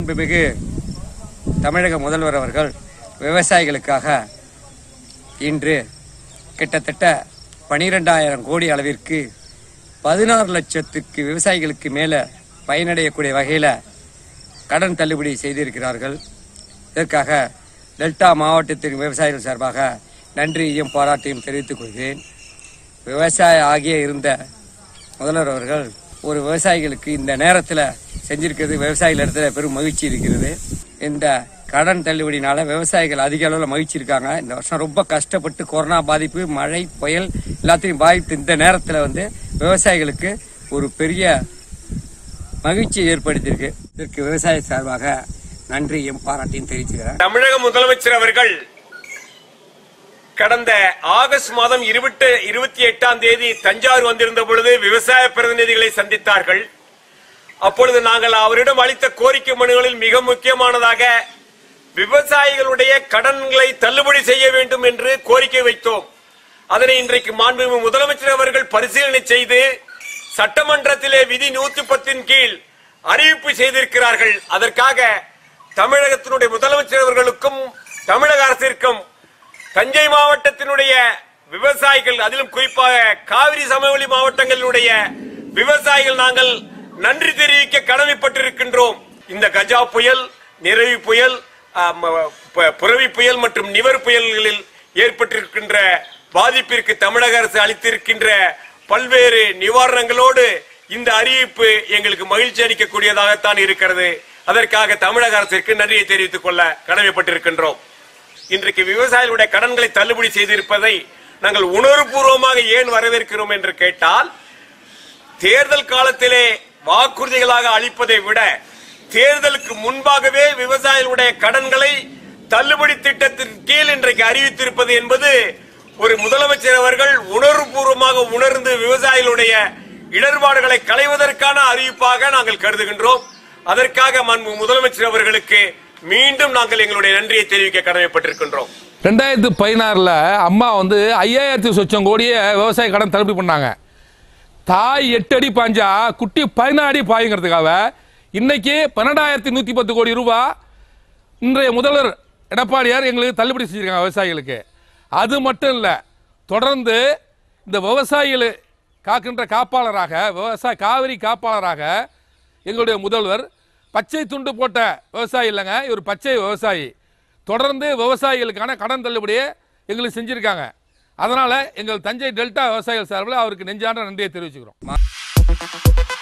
மாண்புமிகு தமிழக முதல்வர் அவர்கள் விவசாயிகளுக்காக இன்று கிட்டத்தட்ட பனிரெண்டாயிரம் கோடி அளவிற்கு பதினாறு லட்சத்துக்கு விவசாயிகளுக்கு மேலே பயனடையக்கூடிய வகையில் கடன் தள்ளுபடி செய்திருக்கிறார்கள் இதற்காக டெல்டா மாவட்டத்தின் விவசாயிகள் சார்பாக நன்றியையும் பாராட்டையும் தெரிவித்துக் கொள்கிறேன் விவசாய ஆகிய இருந்த முதல்வர் அவர்கள் ஒரு விவசாயிகளுக்கு இந்த நேரத்தில் செஞ்சிருக்கிறது விவசாயிகள் இடத்துல பெரும் மகிழ்ச்சி இருக்கிறது இந்த கடன் தள்ளுபடினால விவசாயிகள் அதிக அளவில் மகிழ்ச்சி இருக்காங்க இந்த வருஷம் ரொம்ப கஷ்டப்பட்டு கொரோனா பாதிப்பு மழை புயல் எல்லாத்தையும் பாதித்து இந்த நேரத்தில் வந்து விவசாயிகளுக்கு ஒரு பெரிய மகிழ்ச்சியை ஏற்படுத்தியிருக்கு இதற்கு விவசாய சார்பாக நன்றியும் பாராட்டியும் தெரிவிச்சுக்கிறேன் தமிழக முதலமைச்சர் அவர்கள் கடந்த ஆகஸ்ட் மாதம் இருபத்தி இருபத்தி எட்டாம் தேதி தஞ்சாவூர் வந்திருந்த பொழுது விவசாய பிரதிநிதிகளை சந்தித்தார்கள் அப்பொழுது நாங்கள் அவரிடம் அளித்த கோரிக்கை மனுகளில் மிக முக்கியமானதாக விவசாயிகளுடைய கடன்களை தள்ளுபடி செய்ய வேண்டும் என்று கோரிக்கை வைத்தோம் அதனை இன்றைக்கு மாண்புமிகு முதலமைச்சர் அவர்கள் பரிசீலனை செய்து சட்டமன்றத்திலே விதி நூத்தி பத்தின் கீழ் அறிவிப்பு செய்திருக்கிறார்கள் அதற்காக தமிழகத்தினுடைய முதலமைச்சர் அவர்களுக்கும் தமிழக அரசிற்கும் தஞ்சை மாவட்டத்தினுடைய விவசாயிகள் அதிலும் குறிப்பாக காவிரி சமவெளி மாவட்டங்களினுடைய விவசாயிகள் நாங்கள் நன்றி தெரிவிக்க கடமைப்பட்டிருக்கின்றோம் இந்த கஜா புயல் நிறவி புயல் ஆம், ப- புரவி புயல் மற்றும் நிவர் புயல்களில் ஏற்பட்டிருக்கின்ற பாதிப்பிற்கு தமிழக அரசு அளித்திருக்கின்ற பல்வேறு நிவாரணங்களோடு இந்த அறிவிப்பு எங்களுக்கு மகிழ்ச்சி அளிக்கக்கூடியதாகத்தான் இருக்கிறது அதற்காக தமிழக அரசிற்கு நன்றியை தெரிவித்துக் கொள்ள கடமைப்பட்டிருக்கின்றோம் இன்றைக்கு விவசாயிகளுடைய கடன்களை தள்ளுபடி செய்திருப்பதை நாங்கள் உணர்வுபூர்வமாக ஏன் வரவேற்கிறோம் என்று கேட்டால் தேர்தல் காலத்திலே வாக்குறுதிகளாக அளிப்பதை விட தேர்தலுக்கு முன்பாகவே விவசாயிகளுடைய கடன்களை தள்ளுபடி திட்டத்தின் கீழ் இன்றைக்கு அறிவித்திருப்பது என்பது ஒரு முதலமைச்சர் அவர்கள் உணர்வுபூர்வமாக உணர்ந்து விவசாயிகளுடைய இடர்பாடுகளை களைவதற்கான அறிவிப்பாக நாங்கள் கருதுகின்றோம் அதற்காக மாண்பு முதலமைச்சர் அவர்களுக்கு மீண்டும் நாங்கள் எங்களுடைய நன்றியை தெரிவிக்க கடமைப்பட்டிருக்கின்றோம் ரெண்டாயிரத்து பதினாறில் அம்மா வந்து ஐயாயிரத்தி சொச்சம் கோடியை விவசாய கடன் தள்ளுபடி பண்ணாங்க தாய் எட்டு அடி பாஞ்சா குட்டி பதினாறு அடி பாயுங்கிறதுக்காக இன்னைக்கு பன்னெண்டாயிரத்தி நூற்றி பத்து கோடி ரூபாய் இன்றைய முதல்வர் எடப்பாடியார் எங்களுக்கு தள்ளுபடி செஞ்சிருக்காங்க விவசாயிகளுக்கு அது மட்டும் இல்லை தொடர்ந்து இந்த விவசாயிகள் காக்கின்ற காப்பாளராக விவசாய காவிரி காப்பாளராக எங்களுடைய முதல்வர் பச்சை துண்டு போட்ட விவசாயி இல்லைங்க இவர் பச்சை விவசாயி தொடர்ந்து விவசாயிகளுக்கான கடன் தள்ளுபடியை எங்களுக்கு செஞ்சுருக்காங்க அதனால் எங்கள் தஞ்சை டெல்டா விவசாயிகள் சார்பில் அவருக்கு நெஞ்சான நன்றியை தெரிவிச்சுக்கிறோம்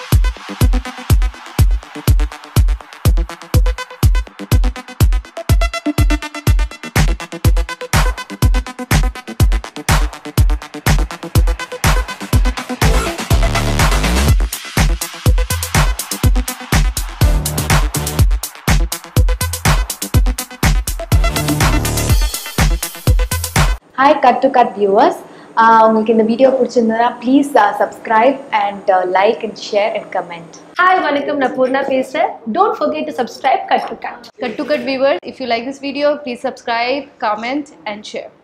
hi cut to cut viewers உங்களுக்கு இந்த வீடியோ பிடிச்சிருந்ததுன்னா please subscribe and like and share and comment hi வணக்கம் நான் பூர்ணா பேசுறேன் don't forget to subscribe cut to cut Cut to Cut viewers, if you like this video, please subscribe, comment, and share.